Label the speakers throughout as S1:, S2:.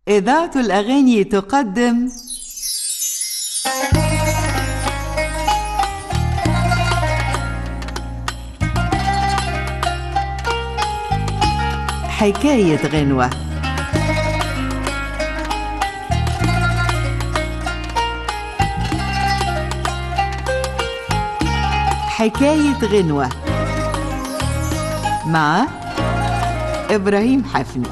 S1: إذاعة الأغاني تقدم حكاية غنوة حكاية غنوة مع إبراهيم حفني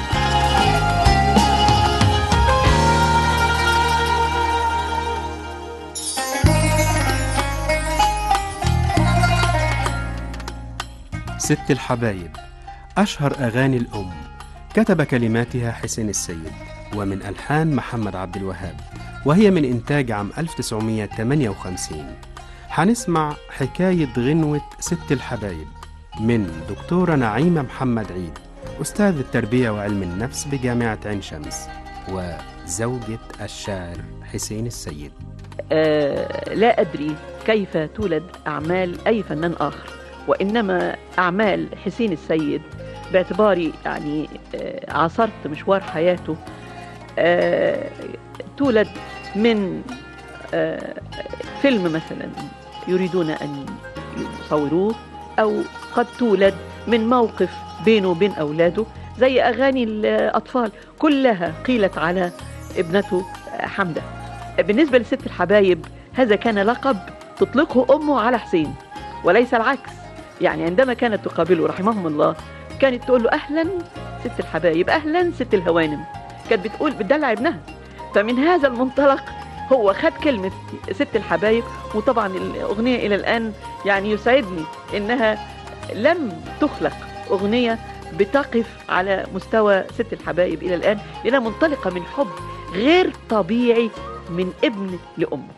S2: ست الحبايب أشهر أغاني الأم كتب كلماتها حسين السيد ومن ألحان محمد عبد الوهاب وهي من إنتاج عام 1958 هنسمع حكاية غنوة ست الحبايب من دكتورة نعيمة محمد عيد أستاذ التربية وعلم النفس بجامعة عين شمس وزوجة الشاعر حسين السيد
S3: آه، لا أدري كيف تولد أعمال أي فنان آخر وإنما أعمال حسين السيد باعتباري يعني آه، عاصرت مشوار حياته آه، تولد من آه، فيلم مثلا يريدون أن يصوروه أو قد تولد من موقف بينه وبين أولاده زي أغاني الأطفال كلها قيلت على ابنته حمدة بالنسبة لست الحبايب هذا كان لقب تطلقه أمه على حسين وليس العكس يعني عندما كانت تقابله رحمهم الله كانت تقول له أهلا ست الحبايب أهلا ست الهوانم كانت بتقول بتدلع ابنها فمن هذا المنطلق هو خد كلمة ست الحبايب وطبعا الأغنية إلى الآن يعني يسعدني إنها لم تخلق أغنية بتقف على مستوى ست الحبايب إلى الآن لأنها منطلقة من حب غير طبيعي من ابن لأمه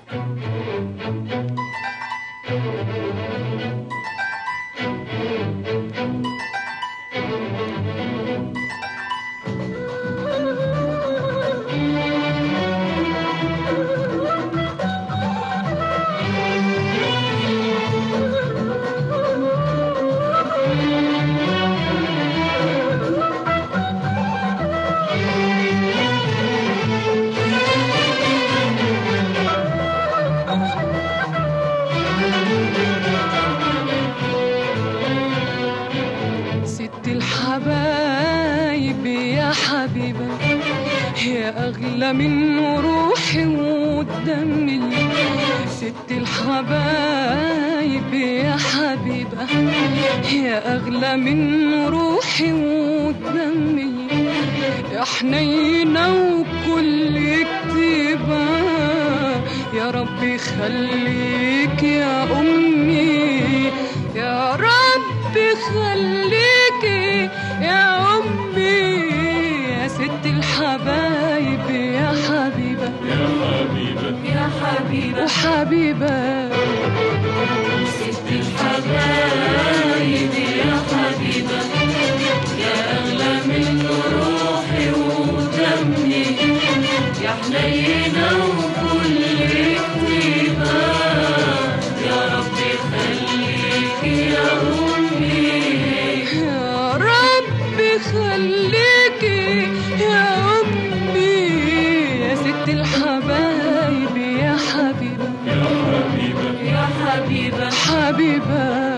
S4: ست الحبايب يا حبيبة يا أغلى من روحي ودمي ست الحبايب يا حبيبة يا أغلى من روحي ودمي يا حنينة وكل كتيبة يا ربي خليك يا أمي يا ربي خليكي يا أمي يا ست الحبايب يا حبيبة يا حبيبة يا حبيبة وحبيبة ست الحبايب يا حبيبة يا أغلى من روحي ودمي يا حنينة وكل طيبة يا ربي خليكي يا أمي يا ربي خليكي يا أمي يا ست الحبايب يا حبيبة يا حبيبة يا حبيبة حبيبة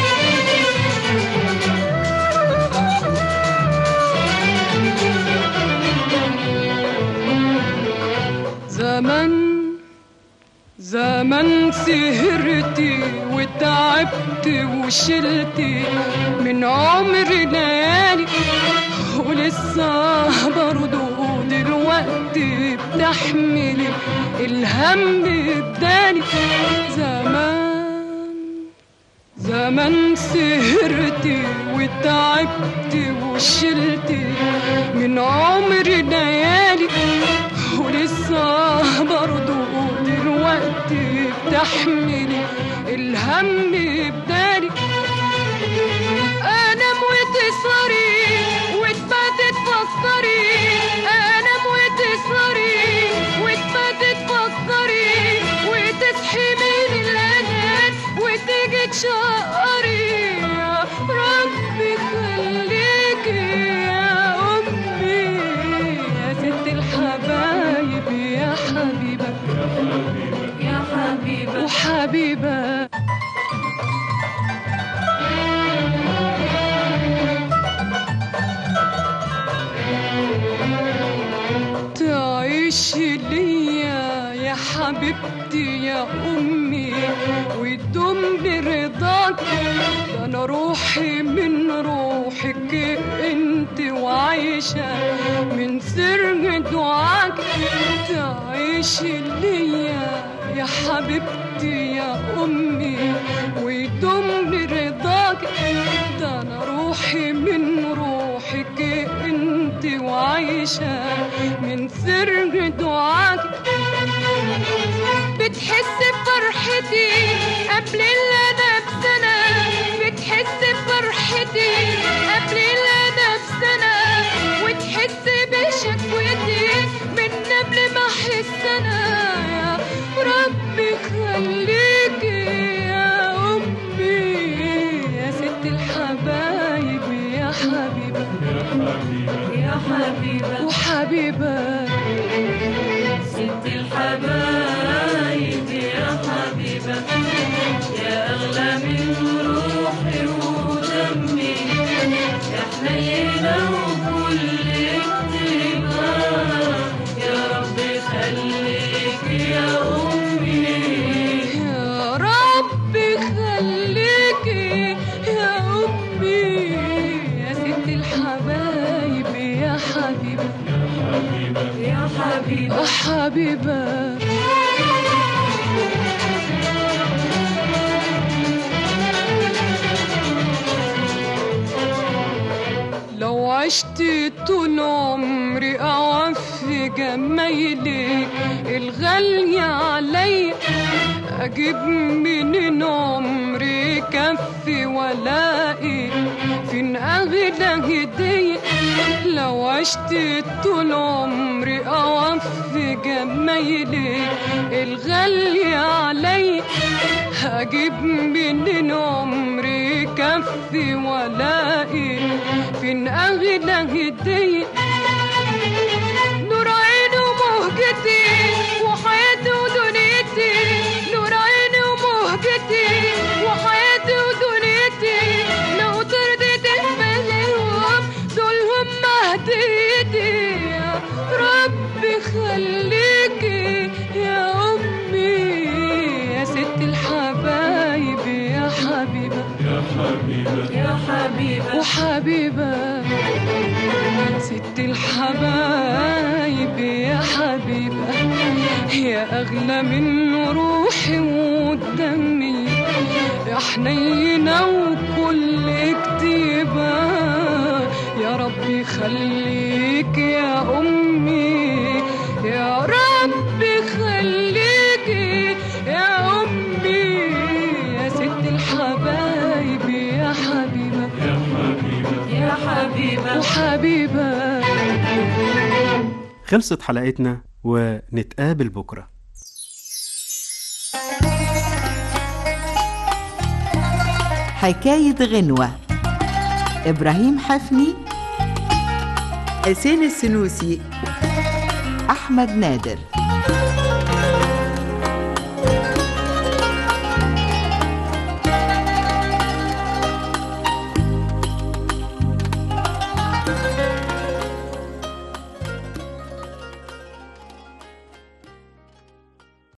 S4: زمن زمن سهرتي وتعبت وشلتي من عمر ليالي ولسه برضه دلوقتي بتحملي الهم الداني زمان زمان سهرتي وتعبت وشلتي من عمر ليالي ولسه برضه دلوقتي بتحملي الهم بدالي انام وتسهري وتباتي تفكري انام وتسهري وتباتي تفكري وتصحي من الانام وتيجي تشقري يا ربي خليكي يا امي يا ست تعيشي ليا يا حبيبتي يا أمي وتدوم برضاك ده أنا روحي من روحك أنت وعايشة من سر دعاك تعيشي ليا يا حبيبتي يا أمي ويدوم برضاك ده أنا روحي من روحك أنت وعايشة من سر دعاك بتحس بفرحتي قبل اللي انا بسنة بتحس بفرحتي قبل اللي انا بسنة وتحس بشكوتي من قبل ما احس انا يا ربي خليكي يا امي يا ست الحبايب يا حبيبة
S5: يا حبيبة
S4: وحبيبة
S5: ست الحبايب يا حبيبة يا أغلى من روحي ودمي يا حنينة وكل كتيبة يا رب خليك يا أمي
S4: يا رب خليكي يا أمي يا ست الحبايب يا حبيبة
S5: يا حبيبة
S4: يا حبيبة لو عشت طول عمري أوفي جمايلك الغالية علي أجيب منين عمري كفي ولاقي فين أغلى هدية لو عشت طول عمري أوفي جمايلك الغالية علي هجيب منين عمري كفي ولاقي فين أغلى هدية نور عيني ومهجتي وحياتي ودنيتي نور عيني ومهجتي وحياتي ودنيتي لو ترضيت الملاهم دول هم هديتي يا ربي خليكي يا أمي يا ست الحبايب يا حبيبة
S5: يا حبيبة
S4: وحبيبة ست الحبايب يا حبيبة يا أغلى من روحي ودمي يا حنينة وكل كتيبة يا ربي خليك يا أمي يا ربي خليك يا أمي يا ست الحبايب يا حبيبة
S5: يا حبيبة
S4: وحبيبة
S2: خلصت حلقتنا ونتقابل بكرة
S1: حكاية غنوة إبراهيم حفني حسين السنوسي أحمد نادر